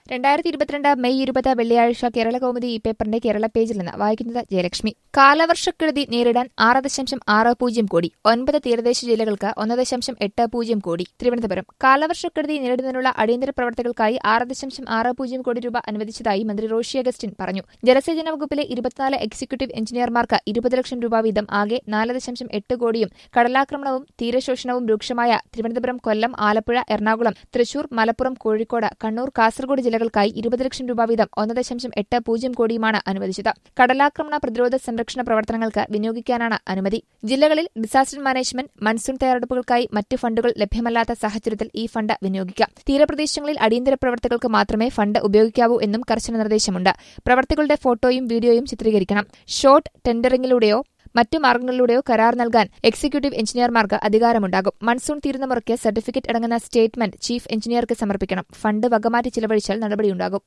രണ്ടായിരത്തി ഇരുപത്തിരണ്ട് മെയ് ഇരുപത് വെള്ളിയാഴ്ച കേരള കൗമുദി ഈ പേപ്പറിന്റെ കേരള പേജിൽ നിന്ന് വായിക്കുന്നത് ജയലക്ഷ്മി കാലവർഷക്കെടുതി നേരിടാൻ ആറ് ദശാംശം ആറ് പൂജ്യം കോടി ഒൻപത് തീരദേശ ജില്ലകൾക്ക് ഒന്ന് ദശാംശം എട്ട് പൂജ്യം കോടി തിരുവനന്തപുരം കാലവർഷക്കെടുതി നേരിടുന്നതിനുള്ള അടിയന്തര പ്രവർത്തകൾക്കായി ആറ് ദശാംശം ആറ് പൂജ്യം കോടി രൂപ അനുവദിച്ചതായി മന്ത്രി റോഷി അഗസ്റ്റിൻ പറഞ്ഞു ജലസേചന വകുപ്പിലെ ഇരുപത്തിനാല് എക്സിക്യൂട്ടീവ് എഞ്ചിനീയർമാർക്ക് ഇരുപത് ലക്ഷം രൂപ വീതം ആകെ നാല് ദശാംശം എട്ട് കോടിയും കടലാക്രമണവും തീരശോഷണവും രൂക്ഷമായ തിരുവനന്തപുരം കൊല്ലം ആലപ്പുഴ എറണാകുളം തൃശൂർ മലപ്പുറം കോഴിക്കോട് കണ്ണൂർ കാസർഗോഡ് ജില്ലകൾക്കായി ഇരുപത് ലക്ഷം രൂപ വീതം ഒന്ന് ദശാംശം എട്ട് പൂജ്യം കോടിയുമാണ് അനുവദിച്ചത് കടലാക്രമണ പ്രതിരോധ സംരക്ഷണ പ്രവർത്തനങ്ങൾക്ക് വിനിയോഗിക്കാനാണ് അനുമതി ജില്ലകളിൽ ഡിസാസ്റ്റർ മാനേജ്മെന്റ് മൺസൂൺ തയ്യാറെടുപ്പുകൾക്കായി മറ്റ് ഫണ്ടുകൾ ലഭ്യമല്ലാത്ത സാഹചര്യത്തിൽ ഈ ഫണ്ട് വിനിയോഗിക്കാം തീരപ്രദേശങ്ങളിൽ അടിയന്തര പ്രവർത്തകർക്ക് മാത്രമേ ഫണ്ട് ഉപയോഗിക്കാവൂ എന്നും കർശന നിർദ്ദേശമുണ്ട് പ്രവർത്തികളുടെ ഫോട്ടോയും വീഡിയോയും ചിത്രീകരിക്കണം ഷോർട്ട് ടെൻഡറിംഗിലൂടെയോ മറ്റു മാർഗങ്ങളിലൂടെയോ കരാർ നൽകാൻ എക്സിക്യൂട്ടീവ് എഞ്ചിനീയർമാർക്ക് അധികാരമുണ്ടാകും മൺസൂൺ തീരുന്ന മുറയ്ക്ക് സർട്ടിഫിക്കറ്റ് അടങ്ങുന്ന സ്റ്റേറ്റ്മെന്റ് ചീഫ് എഞ്ചിനീയർക്ക് സമർപ്പിക്കണം ഫണ്ട് വകമാറ്റി ചിലവഴിച്ചാൽ നടപടിയുണ്ടാകും